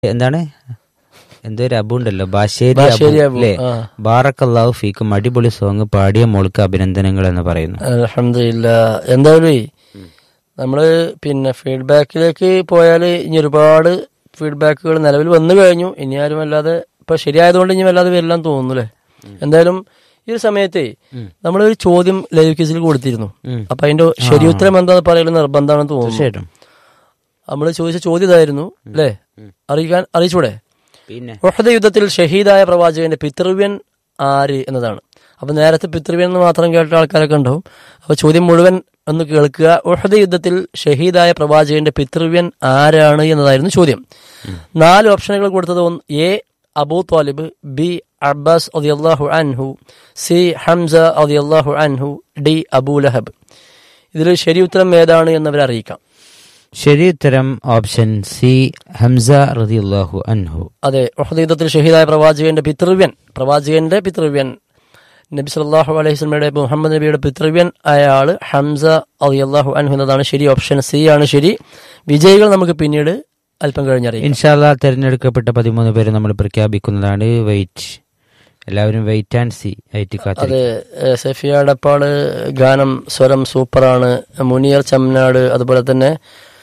എന്താണ് എന്തോ ഒരു അബു ഉണ്ടല്ലോ ബാശേരി ബാശേരി അബു അബു, അല്ലേ ആ. ബാറക്കല്ലാഹു ഫീക്കും അടിപൊളി സോങ് പാടിയ മോൾക്ക് അഭിനന്ദനങ്ങൾ എന്ന് പറയുന്നു അലഹമില്ല എന്തായാലും നമ്മള് പിന്നെ ഫീഡ്ബാക്കിലേക്ക് പോയാൽ ഇനി ഒരുപാട് ഫീഡ്ബാക്കുകൾ നിലവിൽ വന്നു കഴിഞ്ഞു ഇനി ആരും അല്ലാതെ ഇപ്പൊ ശരിയായതുകൊണ്ട് ഇനി വല്ലാതെ വരില്ലാന്ന് തോന്നുന്നു അല്ലേ എന്തായാലും ഈ ഒരു സമയത്തെ നമ്മളൊരു ചോദ്യം ലൈവ് കേസിൽ കൊടുത്തിരുന്നു ഉം. അപ്പൊ അതിന്റെ ശരിയുത്തരം എന്താന്ന് പറയൽ നിർബന്ധമാണെന്ന് തോന്നുന്നു തീർച്ചയായിട്ടും നമ്മൾ ചോദിച്ച ചോദ്യം ഇതായിരുന്നു അല്ലേ അറിയിക്കാൻ അറിയിച്ചൂടെ പിന്നെ ഉഹദ യുദ്ധത്തിൽ ഷഹീദായ പ്രവാചകന്റെ പിതൃവ്യൻ ആര് എന്നതാണ് അപ്പൊ നേരത്തെ പിതൃവ്യൻ എന്ന് മാത്രം കേട്ട ആൾക്കാരൊക്കെ ഉണ്ടാവും അപ്പൊ ചോദ്യം മുഴുവൻ ഒന്ന് കേൾക്കുക ഉഹദ യുദ്ധത്തിൽ ഷഹീദായ പ്രവാചകന്റെ പിതൃവ്യൻ ആരാണ് എന്നതായിരുന്നു ചോദ്യം നാല് ഓപ്ഷനുകൾ കൊടുത്തത് ഒന്ന് A Abu Talib B Abbas അദിയല്ലാഹു അൻഹു സി ഹംസ അദിയല്ലാഹു അൻഹു ഡി അബൂ ലഹബ് ഇതിൽ ശരി ഉത്തരം ഏതാണ് എന്നവരെ അറിയിക്കാം ശരി ഉത്തരം ഓപ്ഷൻ സി ഹംസ റളിയല്ലാഹു അൻഹു അതെ ഉഹദ് യുദ്ധത്തിൽ ഷഹീദായ പ്രവാചകന്റെ പിതൃവ്യൻ പ്രവാചകന്റെ പിതൃവ്യൻ നബി സല്ലല്ലാഹു അലൈഹി വസല്ലമയുടെ മുഹമ്മദ് നബിയുടെ പിതൃവ്യൻ അയാള് ഹംസ അലിയല്ലാഹു അൻഹു എന്നതാണ് ശരി ഓപ്ഷൻ സി ആണ് ശരി വിജയികൾ നമുക്ക് പിന്നീട് അല്പം കഴിഞ്ഞറിയാം ഇൻഷാല്ല തിരഞ്ഞെടുക്കപ്പെട്ട പതിമൂന്ന് പേര് നമ്മൾ പ്രഖ്യാപിക്കുന്നതാണ് വെയിറ്റ് എല്ലാവരും വെയിറ്റ് ആൻഡ് സി ആയിട്ട് കാത്തിരിക്കും അതെ ഏഹ് സഫിയ ഡപ്പാള് ഗാനം സ്വരം സൂപ്പറാണ് മുനിയർ ചമ്മനാട് അതുപോലെ തന്നെ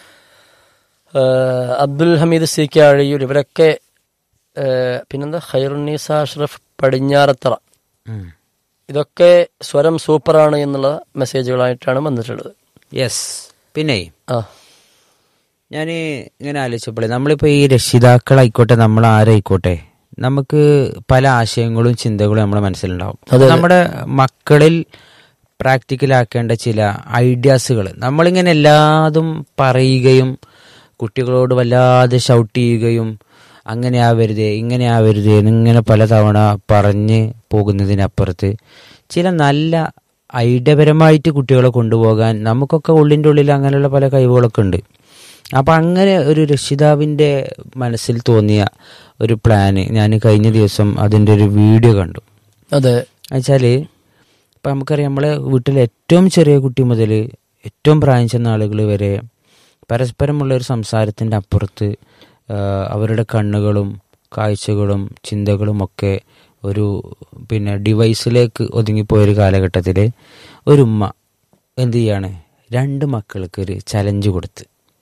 ഏഹ് അബ്ദുൽ ഹമീദ് സി കെ അഴിയൂർ ഇവരൊക്കെ ഏഹ് പിന്നെന്താ ഖൈറുന്നീസ അഷ്റഫ് പടിഞ്ഞാറത്തറ ഉം. ഇതൊക്കെ സ്വരം സൂപ്പറാണ് എന്നുള്ള മെസ്സേജുകളായിട്ടാണ് വന്നിട്ടുള്ളത് യെസ് പിന്നെ ആ ഞാൻ ഇങ്ങനെ ആലോചിച്ചപ്പോഴേ നമ്മളിപ്പോൾ ഈ രക്ഷിതാക്കളായിക്കോട്ടെ നമ്മൾ ആരായിക്കോട്ടെ നമുക്ക് പല ആശയങ്ങളും ചിന്തകളും നമ്മുടെ മനസ്സിലുണ്ടാവും അതെ. നമ്മുടെ മക്കളിൽ പ്രാക്ടിക്കലാക്കേണ്ട ചില ഐഡിയാസുകൾ നമ്മളിങ്ങനെ എല്ലാതും പറയുകയും കുട്ടികളോട് വല്ലാതെ ഷൗട്ട് ചെയ്യുകയും അങ്ങനെ ആവരുതേ ഇങ്ങനെ ആവരുതേ എന്നിങ്ങനെ പലതവണ പറഞ്ഞ് പോകുന്നതിനപ്പുറത്ത് ചില നല്ല ഐഡിയപരമായിട്ട് കുട്ടികളെ കൊണ്ടുപോകാൻ നമുക്കൊക്കെ ഉള്ളിൻ്റെ ഉള്ളിൽ അങ്ങനെയുള്ള പല കഴിവുകളൊക്കെ ഉണ്ട് അപ്പം അങ്ങനെ ഒരു രക്ഷിതാവിൻ്റെ മനസ്സിൽ തോന്നിയ ഒരു പ്ലാന് ഞാൻ കഴിഞ്ഞ ദിവസം അതിൻ്റെ ഒരു വീഡിയോ കണ്ടു അതെ എന്നുവെച്ചാൽ ഇപ്പം നമുക്കറിയാം നമ്മളെ വീട്ടിലെ ഏറ്റവും ചെറിയ കുട്ടി മുതൽ ഏറ്റവും പ്രായം ചെന്ന ആളുകൾ വരെ പരസ്പരമുള്ള ഒരു സംസാരത്തിൻ്റെ അപ്പുറത്ത് ആ, അവരുടെ കണ്ണുകളും കാഴ്ചകളും ചിന്തകളും ഒക്കെ ഒരു പിന്നെ ഡിവൈസിലേക്ക് ഒതുങ്ങിപ്പോയൊരു കാലഘട്ടത്തിൽ ഒരു ഉമ്മ എന്ത് ചെയ്യാണ് രണ്ട് മക്കൾക്ക് ഒരു ചലഞ്ച് കൊടുത്ത്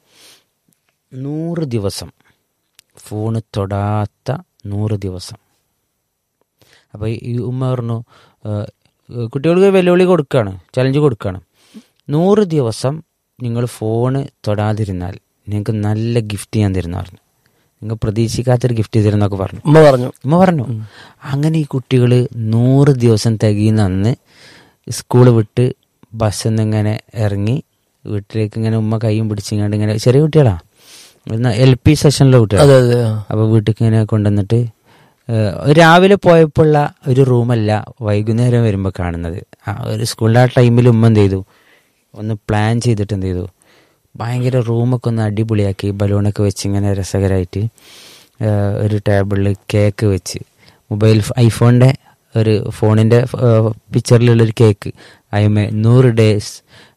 നൂറ് ദിവസം ഫോണ് തൊടാത്ത നൂറ് ദിവസം അപ്പോൾ ഈ ഉമ്മ പറഞ്ഞു "ഏഹ്, കുട്ടികൾക്ക് വെല്ലുവിളി കൊടുക്കുകയാണ് ചലഞ്ച് കൊടുക്കുകയാണ് നൂറ് ദിവസം നിങ്ങൾ ഫോണ് തൊടാതിരുന്നാൽ നിങ്ങൾക്ക് നല്ല ഗിഫ്റ്റ് ഞാൻ തരുന്ന പറഞ്ഞു നിങ്ങൾ പ്രതീക്ഷിക്കാത്തൊരു ഗിഫ്റ്റ് തരുന്നൊക്കെ പറഞ്ഞു ഉമ്മ പറഞ്ഞു ഉമ്മ പറഞ്ഞു അങ്ങനെ ഈ കുട്ടികൾ നൂറ് ദിവസം തികയുന്ന അന്ന് സ്കൂൾ വിട്ട് ബസ്സിൽ നിന്ന് ഇങ്ങനെ ഇറങ്ങി വീട്ടിലേക്ക് ഇങ്ങനെ ഉമ്മ കൈയും പിടിച്ചിങ്ങാണ്ട് ഇങ്ങനെ ചെറിയ കുട്ടികളാ എൽ പി സെഷനിലെ കുട്ടികളാ അതെ അതെ ആ. അപ്പോൾ വീട്ടിലേക്ക് ഇങ്ങനെ കൊണ്ടുവന്നിട്ട് ഏഹ്, രാവിലെ പോയപ്പോഴുള്ള ഒരു റൂമല്ല വൈകുന്നേരം വരുമ്പോൾ കാണുന്നത് ആ ഒരു സ്കൂളിലെ ആ ടൈമിൽ ഉമ്മ എന്ത് ചെയ്തു ഒന്ന് പ്ലാൻ ചെയ്തിട്ട് എന്ത് ചെയ്തു ഭയങ്കര റൂമൊക്കെ ഒന്ന് അടിപൊളിയാക്കി ബലൂണൊക്കെ വെച്ച് ഇങ്ങനെ രസകരമായിട്ട് ഏഹ്, ഒരു ടേബിളിൽ കേക്ക് വെച്ച് മൊബൈൽ ഐഫോണിൻ്റെ ഒരു ഫോണിൻ്റെ പിക്ചറിലുള്ളൊരു കേക്ക് അതിമേ നൂറ് ഡേയ്സ്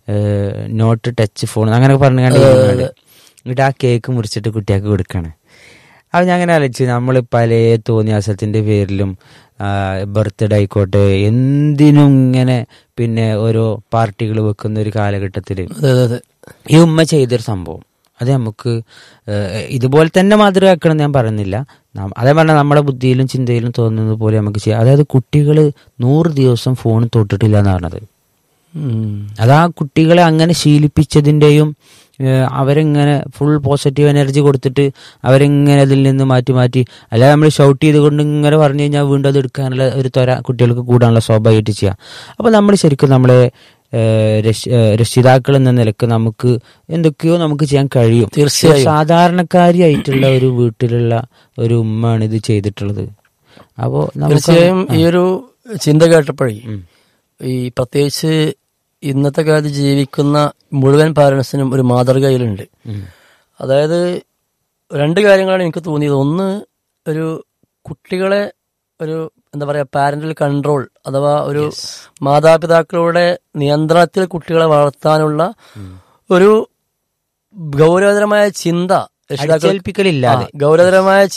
നോട്ട് ടച്ച് ഫോൺ അങ്ങനെയൊക്കെ പറഞ്ഞു കണ്ട് എന്നിട്ട് ആ കേക്ക് മുറിച്ചിട്ട് കുട്ടികൾക്ക് കൊടുക്കുകയാണ് അത് ഞാൻ അങ്ങനെ ആലോചിച്ചു നമ്മൾ പല തോന്നിയാസത്തിൻ്റെ പേരിലും ബർത്ത്ഡേ ആയിക്കോട്ടെ എന്തിനും ഇങ്ങനെ പിന്നെ ഓരോ പാർട്ടികൾ വെക്കുന്ന ഒരു കാലഘട്ടത്തിൽ അതെ അതെ അതെ ഈ ഉമ്മ ചെയ്തൊരു സംഭവം അത് നമുക്ക് ഏഹ്, ഇതുപോലെ തന്നെ മാതൃകയാക്കണം എന്ന് ഞാൻ പറയുന്നില്ല നാം- അതേ പറഞ്ഞാൽ നമ്മുടെ ബുദ്ധിയിലും ചിന്തയിലും തോന്നുന്നത് പോലെ നമുക്ക് ചെയ്യാം അതായത് കുട്ടികൾ നൂറ് ദിവസം ഫോൺ തൊട്ടിട്ടില്ല എന്ന് പറഞ്ഞത് ഉം. അത് ആ കുട്ടികളെ അങ്ങനെ ശീലിപ്പിച്ചതിൻ്റെയും ഏഹ്, അവരെങ്ങനെ ഫുൾ പോസിറ്റീവ് എനർജി കൊടുത്തിട്ട് അവരെങ്ങനെ അതിൽ നിന്ന് മാറ്റി മാറ്റി അല്ലാതെ നമ്മൾ ഷൗട്ട് ചെയ്തുകൊണ്ട് ഇങ്ങനെ പറഞ്ഞു കഴിഞ്ഞാൽ വീണ്ടും അത് എടുക്കാനുള്ള ഒരു ത്വര കുട്ടികൾക്ക് കൂടാനുള്ള സ്വാഭാവികമായിട്ട് ചെയ്യാം അപ്പോൾ നമ്മൾ ശരിക്കും നമ്മളെ ഏഹ്, രക്ഷ- ഏഹ്, രക്ഷിതാക്കൾ എന്ന നിലക്ക് നമുക്ക് എന്തൊക്കെയോ നമുക്ക് ചെയ്യാൻ കഴിയും തീർച്ചയായും. സാധാരണക്കാരിയായിട്ടുള്ള ഒരു വീട്ടിലുള്ള ഒരു ഉമ്മയാണ് ഇത് ചെയ്തിട്ടുള്ളത് അപ്പോൾ നമുക്ക് തീർച്ചയായും ഈ ഒരു ചിന്ത കേട്ടപ്പോഴേ ഈ പ്രത്യേകിച്ച് ഇന്നത്തെ കാലത്ത് ജീവിക്കുന്ന മുഴുവൻ പാരൻസിനും ഒരു മാതൃകയിലുണ്ട് ഉം. അതായത് രണ്ട് കാര്യങ്ങളാണ് എനിക്ക് തോന്നിയത് ഒന്ന് ഒരു കുട്ടികളെ ഒരു എന്താ പറയാ പാരന്റൽ കൺട്രോൾ അഥവാ ഒരു മാതാപിതാക്കളുടെ നിയന്ത്രണത്തിൽ കുട്ടികളെ വളർത്താനുള്ള ഒരു ഗൗരവതരമായ ചിന്ത രക്ഷിതാക്കൾ അടിച്ചേൽപ്പിക്കലില്ലാതെ ആ, ഗൗരവതരമായ